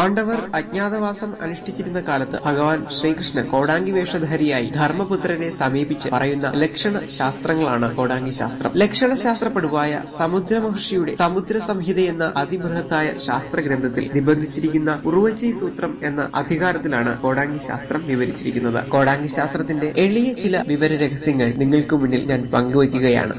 പാണ്ഡവർ അജ്ഞാതവാസം അനുഷ്ഠിച്ചിരുന്ന കാലത്ത് ഭഗവാൻ ശ്രീകൃഷ്ണൻ കോടാങ്കി വേഷധാരിയായി ധർമ്മപുത്രനെ സമീപിച്ച് പറയുന്ന ലക്ഷണ ശാസ്ത്രങ്ങളാണ് കോടാങ്കി ശാസ്ത്രം ലക്ഷണശാസ്ത്ര പടുവായ സമുദ്ര മഹർഷിയുടെ സമുദ്ര സംഹിത എന്ന അതിബൃഹത്തായ ശാസ്ത്ര ഗ്രന്ഥത്തിൽ നിബന്ധിച്ചിരിക്കുന്ന ഉർവശി സൂത്രം എന്ന അധികാരത്തിലാണ് കോടാങ്കി ശാസ്ത്രം വിവരിച്ചിരിക്കുന്നത് കോടാങ്കി ശാസ്ത്രത്തിന്റെ എളിയ ചില വിവര രഹസ്യങ്ങൾ നിങ്ങൾക്ക് മുന്നിൽ ഞാൻ പങ്കുവയ്ക്കുകയാണ്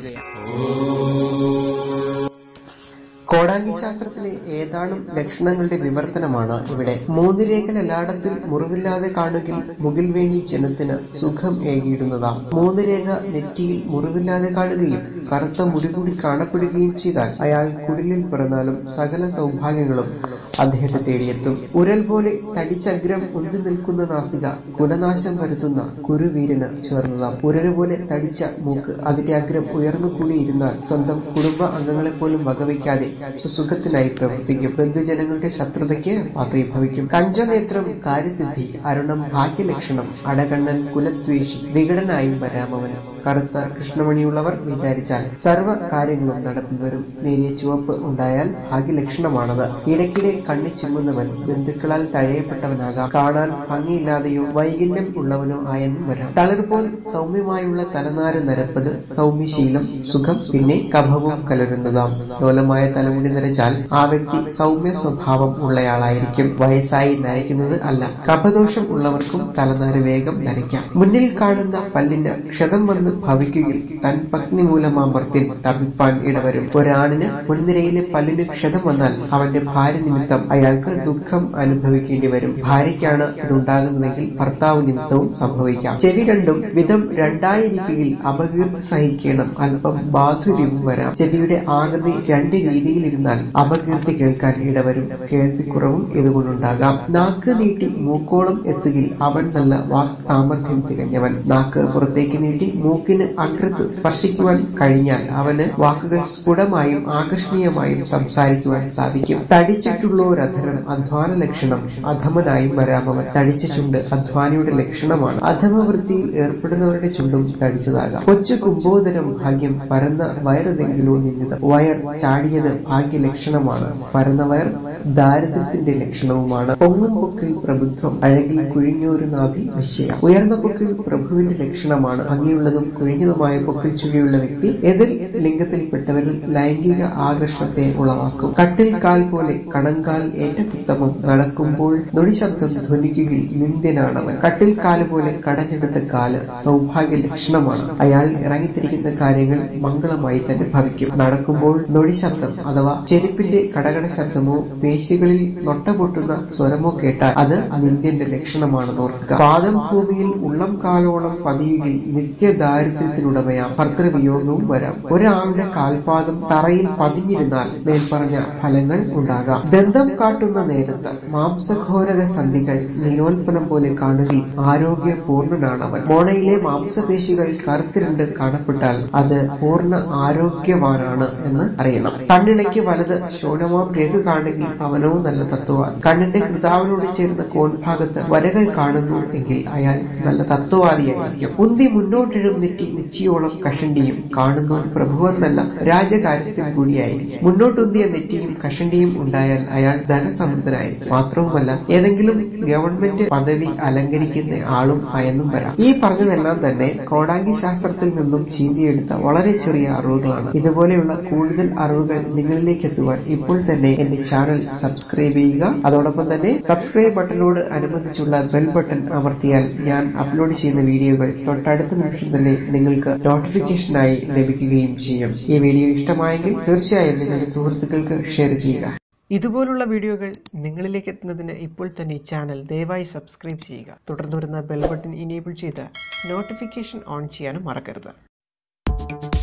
കോടാങ്കി ശാസ്ത്രത്തിലെ ഏതാനും ലക്ഷണങ്ങളുടെ വിവർത്തനമാണ് ഇവിടെ മൂന്ന് രേഖൽ എല്ലായിടത്തിൽ മുറിവില്ലാതെ കാണുകിൽ മുകിൽ വേണി ജനത്തിന് സുഖം ഏകിയിടുന്നതാം മൂന്ന് രേഖ നെറ്റിയിൽ മുറിവില്ലാതെ കാണുകയും കറുത്ത മുടി കൂടി കാണപ്പെടുകയും ചെയ്താൽ അയാൾ കുടിലിൽ പിറന്നാലും സകല സൗഭാഗ്യങ്ങളും അദ്ദേഹത്തെ തേടിയെത്തും ഉരൽ പോലെ തടിച്ചഗ്രം ഉന്തി നിൽക്കുന്ന നാസിക കുലനാശം വരുത്തുന്ന കുരുവീരന് ചേർന്നതാം ഉരല് പോലെ തടിച്ച മൂക്ക് അതിന്റെ അഗ്രം ഉയർന്നു കൂടിയിരുന്നാൽ സ്വന്തം കുടുംബ അംഗങ്ങളെ പോലും വകവയ്ക്കാതെ സുസുഖത്തിനായി പ്രവർത്തിക്കും ബന്ധുജനങ്ങളുടെ ശത്രുതയ്ക്ക് പാത്രീഭവിക്കും കഞ്ചനേത്രം കാര്യസിദ്ധി അരുണം ഭാഗ്യലക്ഷണം അടകണ്ണൻ കുലദ്വേഷി വികടനായും വരാമവൻ കറുത്ത കൃഷ്ണമണിയുള്ളവർ വിചാരിച്ചാൽ സർവ്വ കാര്യങ്ങളും നടപ്പിൽ വരും നേരിയ ചുവപ്പ് ഉണ്ടായാൽ ഭാഗ്യലക്ഷണമാണത് ഇടയ്ക്കിടെ കണ്ണി ചിമ്മുന്നവൻ ബന്ധുക്കളാൽ തഴയപ്പെട്ടവനാകാം കാണാൻ ഭംഗിയില്ലാതെയോ വൈകല്യം ഉള്ളവനോ ആയെന്നും വരാം തളിർപോൽ സൗമ്യമായുള്ള തലനാര് നരപ്പത് സൗമ്യശീലം സുഖം പിന്നെ കഫവും കലരുന്നതാം ലോലമായ തലമുടി നരച്ചാൽ ആ വ്യക്തി സൗമ്യ സ്വഭാവം ഉള്ളയാളായിരിക്കും വയസ്സായി നരയ്ക്കുന്നത് അല്ല കഫദോഷം ഉള്ളവർക്കും തലനാര് വേഗം നരയ്ക്കാം മുന്നിൽ കാണുന്ന പല്ലിന് ക്ഷതം വന്ന് ഭവിക്കുകയിൽ തൻ പത്നി മൂലമാമ്പർത്തിൽ തപ്പിപ്പാൻ ഇടവരും ഒരാണിന് മുൻനിരയിലെ പല്ലിന് ക്ഷതം വന്നാൽ അവന്റെ ഭാര്യ നിമിത്തം അയാൾക്ക് ദുഃഖം അനുഭവിക്കേണ്ടി വരും ഭാര്യയ്ക്കാണ് ഇതുണ്ടാകുന്നതെങ്കിൽ ഭർത്താവ് നിമിത്തവും സംഭവിക്കാം ചെവി രണ്ടും വിധം രണ്ടായിരിക്കുകയിൽ അപകീർത്തി സഹിക്കണം അല്പം ബാധുര്യവും വരാം ചെവിയുടെ ആകൃതി രണ്ട് രീതിയിലിരുന്നാൽ അപകീർത്തി കേൾക്കാൻ ഇടവരും കേൾവിക്കുറവും ഇതുകൊണ്ടുണ്ടാകാം നാക്ക് നീട്ടി മൂക്കോളം എത്തുകിൽ അവൻ നല്ല വാക് സാമർഥ്യം തികഞ്ഞവൻ നാക്ക് പുറത്തേക്ക് നീട്ടി മൂക്കിന് അഗ്രത്ത് സ്പർശിക്കുവാൻ കഴിഞ്ഞാൽ അവന് വാക്കുകൾ സ്ഫുടമായും ആകർഷണീയമായും സംസാരിക്കുവാൻ സാധിക്കും തടിച്ചിട്ടുള്ളോരധരം അധ്വാന ലക്ഷണം അധമനായും വരാമവൻ തടിച്ച ചുണ്ട് അധ്വാനിയുടെ ലക്ഷണമാണ് അധമവൃത്തിയിൽ ഏർപ്പെടുന്നവരുടെ ചുണ്ടും തടിച്ചതാകാം കൊച്ചു കുംഭോദരം ഭാഗ്യം പരന്ന വയറതെങ്കിലോ നിന്നിതം വയർ ചാടിയത് ഭാഗ്യലക്ഷണമാണ് പരന്ന വയർ ദാരിദ്ര്യത്തിന്റെ ലക്ഷണവുമാണ് പൊങ്ങും പൊക്കിൽ പ്രബുദ്ധം അഴകിൽ കുഴിഞ്ഞൊരു നാഭി വിഷയം ഉയർന്ന പൊക്കിൽ പ്രഭുവിന്റെ ലക്ഷണമാണ് ഭംഗിയുള്ളതും കുഴിഞ്ഞതുമായ പൊക്കിൽ ചുഴിയുള്ള വ്യക്തി എതിർ ലിംഗത്തിൽപ്പെട്ടവരിൽ ലൈംഗിക ആകർഷണത്തെ ഉളവാക്കും കട്ടിൽ കാൽ പോലെ കണങ്കാൽ ഏറ്റക്കുത്തമം നടക്കുമ്പോൾ നൊടിശബ്ദം ധ്വനിക്കുകയിൽ നിന്ദ്യനാണവൻ കട്ടിൽ കാല് പോലെ കടഞ്ഞെടുത്ത കാല് സൗഭാഗ്യ ലക്ഷണമാണ് അയാൾ ഇറങ്ങിത്തിരിക്കുന്ന കാര്യങ്ങൾ മംഗളമായി തന്നെ ഭവിക്കും നടക്കുമ്പോൾ നൊടിശബ്ദം അഥവാ ചെരുപ്പിന്റെ കടകട ശബ്ദമോ പേശികളിൽ നൊട്ട പൊട്ടുന്ന സ്വരമോ കേട്ടാൽ അത് നിന്ദ്യന്റെ ലക്ഷണമാണെന്ന് ഓർക്കുക പാദം ഭൂമിയിൽ ഉള്ളം കാലോളം പതിയുകിൽ നിത്യദാരിദ്ര്യത്തിനുടമയാം ഭർത്തൃവിയോഗവും വരാം ഒരാളുടെ കാൽപാദം തറയിൽ പതിഞ്ഞിരുന്നാൽ മേൽപ്പറഞ്ഞ ഫലങ്ങൾ ഉണ്ടാകാം ദന്തം കാട്ടുന്ന നേരത്ത് മാംസഘോരക സന്ധികൾ നീലോൽപ്പനം പോലെ കാണുകയും ആരോഗ്യപൂർണനാണവൻ മോണയിലെ മാംസപേശികൾ കറുത്തിരണ്ട് കാണപ്പെട്ടാൽ അത് പൂർണ്ണ ആരോഗ്യവാനാണ് എന്ന് അറിയണം കണ്ണിണയ്ക്ക് വലത് ശോണമാം രേഖ കാണുകയും അവനോ നല്ല തത്വവാദി കണ്ണിന്റെ കൃതാവിനോട് ചേർന്ന കോൺഭാഗത്ത് വരകൾ കാണുന്നു എങ്കിൽ അയാൾ നല്ല തത്വവാദിയായിരിക്കും ഉന്തി മുന്നോട്ടിഴും നെറ്റി ഉച്ചിയോളം കഷണ്ടിയും കാണുന്നു പ്രഭുവെന്നല്ല രാജകാര്യസ്ഥൻ കൂടിയായിരിക്കും മുന്നോട്ടുന്തിയ നെറ്റിയും കഷണ്ടിയും ഉണ്ടായാൽ അയാൾ ധനസമൃദ്ധനായിരിക്കും മാത്രവുമല്ല ഏതെങ്കിലും ഗവൺമെന്റ് പദവി അലങ്കരിക്കുന്ന ആളും ആയെന്നും വരാം ഈ പറഞ്ഞതെല്ലാം തന്നെ കോടാങ്കി ശാസ്ത്രത്തിൽ നിന്നും ചീന്തിയെടുത്ത വളരെ ചെറിയ അറിവുകളാണ് ഇതുപോലെയുള്ള കൂടുതൽ അറിവുകൾ നിങ്ങളിലേക്ക് എത്തുവാൻ ഇപ്പോൾ തന്നെ എന്റെ ചാനൽ സബ്സ്ക്രൈബ് ചെയ്യുക അതോടൊപ്പം തന്നെ സബ്സ്ക്രൈബ് ബട്ടനോട് അനുബന്ധിച്ചുള്ള ബെൽ ബട്ടൺ അമർത്തിയാൽ ഞാൻ അപ്ലോഡ് ചെയ്യുന്ന വീഡിയോകൾ തൊട്ടടുത്ത നിമിഷം തന്നെ നിങ്ങൾക്ക് നോട്ടിഫിക്കേഷനായി ലഭിക്കുകയും ചെയ്യും ഈ വീഡിയോ ഇഷ്ടമായെങ്കിൽ തീർച്ചയായും നിങ്ങളുടെ സുഹൃത്തുക്കൾക്ക് ഷെയർ ചെയ്യുക ഇതുപോലുള്ള വീഡിയോകൾ നിങ്ങളിലേക്ക് എത്തുന്നതിന് ഇപ്പോൾ തന്നെ ഈ ചാനൽ ദയവായി സബ്സ്ക്രൈബ് ചെയ്യുക തുടർന്ന് വരുന്ന ബെൽ ബട്ടൺ ഇനേബിൾ ചെയ്ത് നോട്ടിഫിക്കേഷൻ ഓൺ ചെയ്യാനും മറക്കരുത്